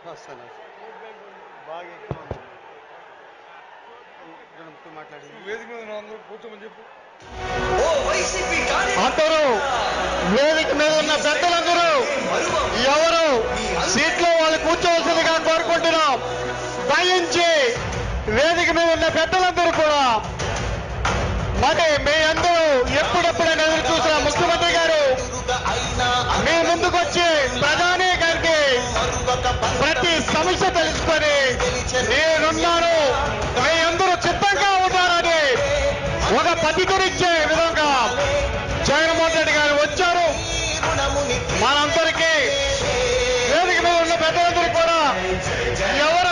వస్తాను బాగా ఎక్కువ ఉంది. ఇక్కడ మాట్లాడింది వేదిక మీద ఉన్న అందరూ కూర్చోమని చెప్పు ఓ వైసీపీ అందరూ వేదిక మీద ఉన్న పెద్దలందరూ ఎవరు సీట్లో వాళ్ళు కూర్చోవలసిందిగా కోరుకుంటున్నాం దయించి వేదిక మీద ఉన్న పెద్దలందరూ కూడా మరి మీ అందరూ ఎప్పుడెప్పుడైనా ఎదురు చూసిన ముఖ్యమంత్రి గారు మీ ముందుకు వచ్చి ప్రధాని గారికి ప్రతి సమస్య తెలుసుకొని నేనున్నాను మీ అందరూ చిత్తంగా ఉన్నారని ఒక పద్ధతినిచ్చే విధంగా జగన్మోహన్ రెడ్డి గారు వచ్చారు మనందరికీ వేదిక మీద ఉన్న పెద్దలందరూ కూడా ఎవరు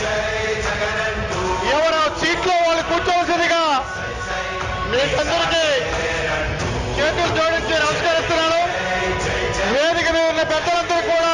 ఎవరు సీట్లో వాళ్ళు కూర్చోవలసిందిగా మీకందరికీ చేతులు జోడించి నమస్కరిస్తున్నాను వేదిక మీద ఉన్న పెద్దలందరూ కూడా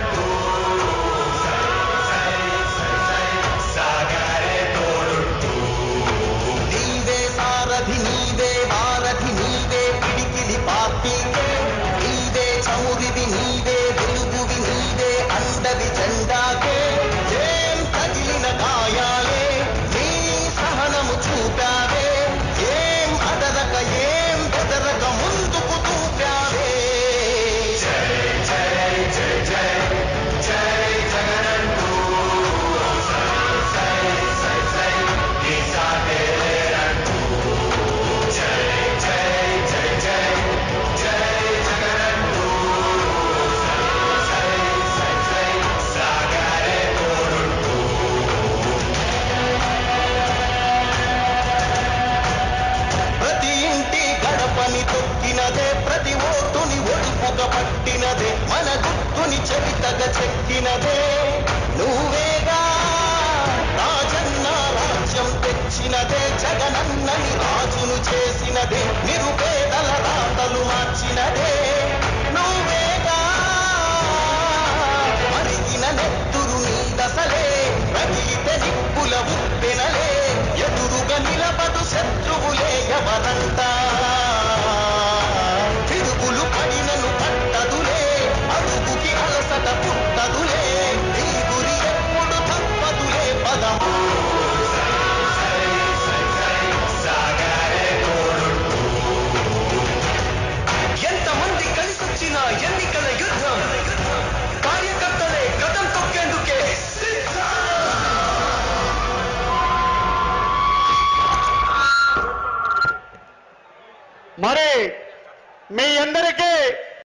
నీవే సారథి నీవే వారధి నీవే పిడికిలి పార్టీకే నీవే చమురివి నీవే వెలుగువి నీవే అండవి జెండాకే ఏం తగిలిన గాయాలే నీ సహనము చూపావే ఏం అదరక ఏం బెదరక ముందుకు చూపావే ప్రతి ఇంటి గడపని తొక్కినదే ప్రతి ఓటుని ఒడుపుక పట్టినదే మన గుర్తుని చరితగా చెక్కినదే నువ్వేగా రాజన్న రాజ్యం తెచ్చినదే జగనన్నని రాజును చేసినదే నిరుపేదల రాతలు మార్చినదే నువ్వేగా మరిగిన నెత్తురు నీ దశలే రగిలితే నిప్పుల ఉప్పెనలే ఎదురుగా నిలబడు శత్రువులే ఎవరంట పిడుగులు పడినను పట్టదులే అడుగుకి అలసట పుట్టదులే నీ గురి ఎప్పుడు తప్పదులే పదము ఎంతమంది కలిసొచ్చిన ఎన్నికల యుద్ధం కార్యకర్తలే గతం తొక్కేందుకే మరి మీ అందరికీ